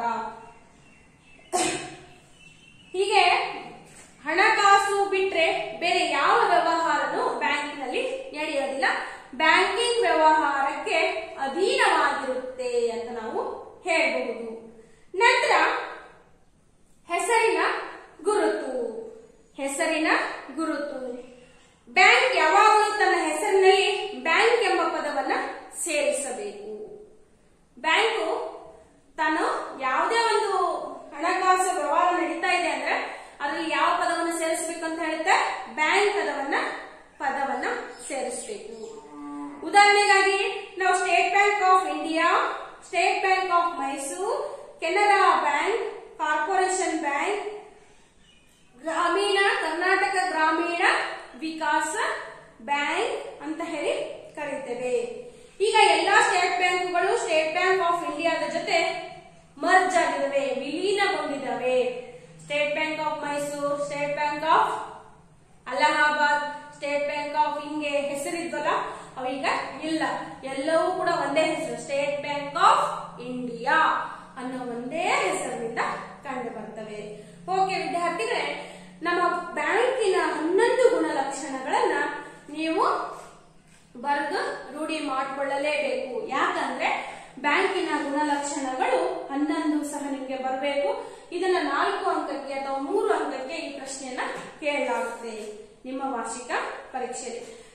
ಹೀಗೆ ಹಣಕಾಸು ಬಿಟ್ರೆ ಬೇರೆ ಯಾವ ವ್ಯವಹಾರನೂ ಬ್ಯಾಂಕಿನಲ್ಲಿ ನಡೆಯೋದಿಲ್ಲ ಬ್ಯಾಂಕಿಂಗ್ ವ್ಯವಹಾರಕ್ಕೆ ಅಧೀನವಾಗಿರುತ್ತೆ ಅಂತ ನಾವು ಹೇಳಬಹುದು ನಂತರ ಹೆಸರಿನ ಗುರುತು ಹೆಸರಿನ ಗುರುತು ಬ್ಯಾಂಕ್ ಯಾವಾಗಲೂ ತನ್ನ ಹೆಸರಿನಲ್ಲಿ ಬ್ಯಾಂಕ್ ಎಂಬ ಪದವನ್ನ ಸೇರಿಸಬೇಕು ಬ್ಯಾಂಕು ತಾನು ಯಾವುದೇ ಒಂದು ಹಣಕಾಸು ವ್ಯವಹಾರ ನಡೀತಾ ಇದೆ ಅಂದ್ರೆ ಅದ್ರಲ್ಲಿ ಯಾವ ಪದವನ್ನು ಸೇರಿಸಬೇಕು ಅಂತ ಹೇಳುತ್ತೆ ಬ್ಯಾಂಕ್ ಪದವನ್ನ ಪದವನ್ನ ಸೇರಿಸಬೇಕು ಉದಾಹರಣೆಗಾಗಿ ನಾವು state bank of India state bank of Mysuru Canara bank corporation bank ಗ್ರಾಮೀಣ ಕರ್ನಾಟಕ ಗ್ರಾಮೀಣ ವಿಕಾಸ ಬ್ಯಾಂಕ್ ಅಂತ ಹೇಳಿ ಕರೀತೇವೆ ಈಗ ಎಲ್ಲಾ ಸ್ಟೇಟ್ ಬ್ಯಾಂಕುಗಳು ಸ್ಟೇಟ್ ಬ್ಯಾಂಕ್ ಆಫ್ ಇಂಡಿಯಾದ ಜೊತೆ ಮರ್ಜ್ ಆಗಿದ್ದಾವೆ ವಿಲೀನಗೊಂಡಿದ್ದಾವೆ state bank of Mysuru state bank of Allahabad state bank of ಹಿಂಗೆ ಹೆಸರಿದ್ವಲ್ಲ ಅವೀಗ ಇಲ್ಲ ಎಲ್ಲವೂ ಕೂಡ ಒಂದೇ ಹೆಸರು ಸ್ಟೇಟ್ ಬ್ಯಾಂಕ್ ಆಫ್ ಇಂಡಿಯಾ ಅನ್ನೋ ಒಂದೇ ಹೆಸರಿನಿಂದ ಕಂಡು ಬರ್ತವೆ ಓಕೆ ವಿದ್ಯಾರ್ಥಿಗಳೇ ನಮ್ಮ ಬ್ಯಾಂಕಿನ ಹನ್ನೊಂದು ಗುಣಲಕ್ಷಣಗಳನ್ನ ನೀವು ಬರೆದು ರೂಢಿ ಮಾಡಿಕೊಳ್ಳಲೇಬೇಕು ಯಾಕಂದ್ರೆ ಬ್ಯಾಂಕಿನ ಗುಣಲಕ್ಷಣಗಳು ಹನ್ನೊಂದು ಸಹ ನಿಮಗೆ ಬರಬೇಕು ಇದನ್ನ ನಾಲ್ಕು ಅಂಕಕ್ಕೆ ಅಥವಾ ಮೂರು ಅಂಕಕ್ಕೆ ಈ ಪ್ರಶ್ನೆಯನ್ನ ಕೇಳಲಾಗುತ್ತೆ ನಿಮ್ಮ ವಾರ್ಷಿಕ ಪರೀಕ್ಷೆಯಲ್ಲಿ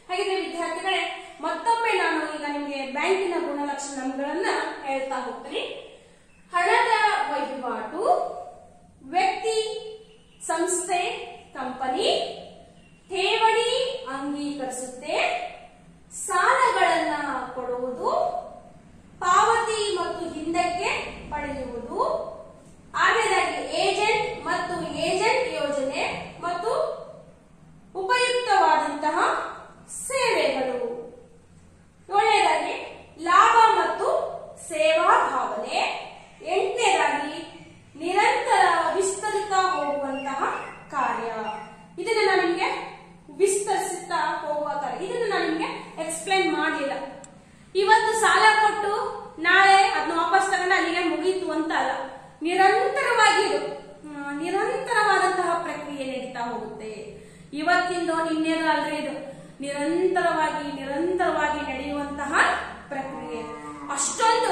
ಹಾಗಿದ್ರೆ ವಿದ್ಯಾರ್ಥಿಗಳೇ ಮತ್ತೊಮ್ಮೆ ನಾನು ಈಗ ನಿಮಗೆ ಬ್ಯಾಂಕಿನ ಗುಣಲಕ್ಷಣಗಳನ್ನ ಹೇಳ್ತಾ ಹೋಗ್ತೀನಿ ಹಣದ ವಹಿವಾಟು ವ್ಯಕ್ತಿ ಸಂಸ್ಥೆ ಕಂಪನಿ ಠೇವಣಿ ಅಂಗೀಕರಿಸುತ್ತೆ ಸಾಲಗಳನ್ನ ಕೊಡುವುದು ಪಾವತಿ ಮತ್ತು ಹಿಂದಕ್ಕೆ ಪಡೆಯುವುದು ಆಮೇಲಾಗಿ ಏಜೆಂಟ್ ಮತ್ತು ಏಜೆಂಟ್ ಯೋಜನೆ ಮತ್ತು ಉಪಯುಕ್ತವಾದಂತಹ ಸೇವೆಗಳು ಏಳನೇದಾಗಿ ಲಾಭ ಮತ್ತು ಸೇವಾ ಭಾವನೆ ಎಂಟನೇದಾಗಿ ನಿರಂತರ ವಿಸ್ತರಿಸುತ್ತಾ ಹೋಗುವಂತಹ ಕಾರ್ಯ ಇದನ್ನ ನಾನು ನಿಮಗೆ ವಿಸ್ತರಿಸುತ್ತಾ ಹೋಗುವ ಕಾರ್ಯ ಇದನ್ನ ನಾನು ನಿಮಗೆ ಎಕ್ಸ್ಪ್ಲೈನ್ ಮಾಡಲಿಲ್ಲ ಇವತ್ತು ಸಾಲ ಕೊಟ್ಟು ನಾಳೆ ಅದನ್ನ ವಾಪಸ್ ತಗೊಂಡು ಅಲ್ಲಿಗೆ ಮುಗೀತು ಅಂತ ಅಲ್ಲ ನಿರಂತರವಾಗಿ ಇದು ಆ, ನಿರಂತರವಾದಂತಹ ಪ್ರಕ್ರಿಯೆ ನಡೀತಾ ಹೋಗುತ್ತೆ ಇವತ್ತಿಂದು ನಿನ್ನೆದು ಅಲ್ರಿ ಇದು ನಿರಂತರವಾಗಿ ನಿರಂತರವಾಗಿ ನಡೆಯುವಂತಹ ಪ್ರಕ್ರಿಯೆ ಅಷ್ಟೊಂದು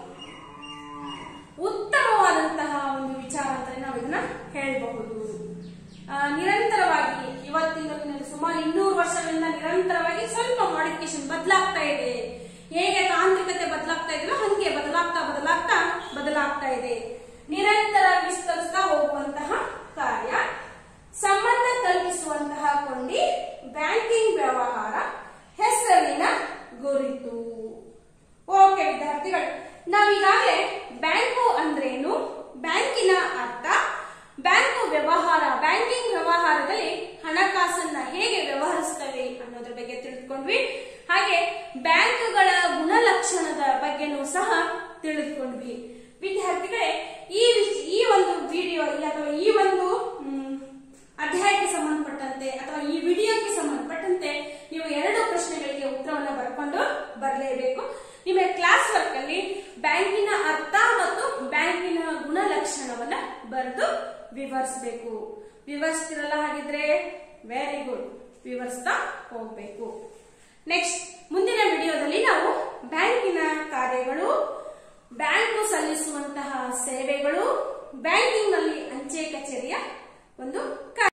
ಉತ್ತಮವಾದಂತಹ ಒಂದು ವಿಚಾರ ಅಂತ ನಾವು ಇದನ್ನ ಹೇಳಬಹುದು ಆ, ನಿರಂತರವಾಗಿ ಇವತ್ತಿನ ದಿನದಲ್ಲಿ ಸುಮಾರು ಇನ್ನೂರು ವರ್ಷಗಳಿಂದ ನಿರಂತರವಾಗಿ ಸ್ವಲ್ಪ ಮಾಡಿಫಿಕೇಶನ್ ಬದಲಾಗ್ತಾ ಇದೆ ಹೇಗೆ ತಾಂತ್ರಿಕತೆ ಬದಲಾಗ್ತಾ ಇದೆಯೋ ಹಂಗೆ ಬದಲಾಗ್ತಾ ಬದಲಾಗ್ತಾ ಬದಲಾಗ್ತಾ ಇದೆ ನಿರಂತರ ವಿಸ್ತರಿಸ್ತಾ ಹೋಗುವಂತಹ ಕಾರ್ಯ ಸಂಬಂಧ ಕಲ್ಪಿಸುವಂತಹ ಕೊಂಡಿ ಬ್ಯಾಂಕಿಂಗ್ ವ್ಯವಹಾರ ಹೆಸರಿನ ಗುರಿತು ಓಕೆ ವಿದ್ಯಾರ್ಥಿಗಳು ನಾವೀಗಾಗಲೇ ಬ್ಯಾಂಕು ಅಂದ್ರೇನು ಬ್ಯಾಂಕಿನ ಅರ್ಥ ಬ್ಯಾಂಕು ವ್ಯವಹಾರ ಬ್ಯಾಂಕಿಂಗ್ ವ್ಯವಹಾರದಲ್ಲಿ ಹಣಕಾಸನ್ನ ಹೇಗೆ ವ್ಯವಹರಿಸ್ತವೆ ಅನ್ನೋದ್ರ ಬಗ್ಗೆ ತಿಳಿದುಕೊಂಡ್ವಿ ಹಾಗೆ ಬ್ಯಾಂಕುಗಳ ಗುಣಲಕ್ಷಣದ ಬಗ್ಗೆನೂ ಸಹ ತಿಳಿದುಕೊಂಡ್ವಿ ವಿದ್ಯಾರ್ಥಿಗಳೇ ಈ ವಿಷ- ಈ ಒಂದು ವಿಡಿಯೋ ಅಥವಾ ಈ ಒಂದು ಮ್, ಅಧ್ಯಾಯಕ್ಕೆ ಸಂಬಂಧಪಟ್ಟಂತೆ ಅಥವಾ ಈ ವಿಡಿಯೋಕ್ಕೆ ಸಂಬಂಧಪಟ್ಟಂತೆ ನೀವು ಎರಡು ಪ್ರಶ್ನೆಗಳಿಗೆ ಉತ್ತರವನ್ನು ಬರ್ಕೊಂಡು ಬರಲೇಬೇಕು ನಿಮ್ಮ ಕ್ಲಾಸ್ ವರ್ಕ್ ಅಲ್ಲಿ ಬ್ಯಾಂಕಿನ ಅರ್ಥ ಮತ್ತು ಬ್ಯಾಂಕಿನ ಗುಣಲಕ್ಷಣವನ್ನ ಬರೆದು ವಿವರಿಸಬೇಕು ವಿವರಿಸ್ತಿರಲ್ಲ ಹಾಗಿದ್ರೆ ವೆರಿ ಗುಡ್ ವಿವರಿಸ್ತಾ ಹೋಗ್ಬೇಕು ನೆಕ್ಸ್ಟ್ ಮುಂದಿನ ವಿಡಿಯೋದಲ್ಲಿ ನಾವು ಬ್ಯಾಂಕಿನ ಕಾರ್ಯಗಳು ಬ್ಯಾಂಕು ಸಲ್ಲಿಸುವಂತಹ ಸೇವೆಗಳು ಬ್ಯಾಂಕಿಂಗ್ ನಲ್ಲಿ ಅಂಚೆ ಕಚೇರಿಯ ಒಂದು ಕಾರ್ಯ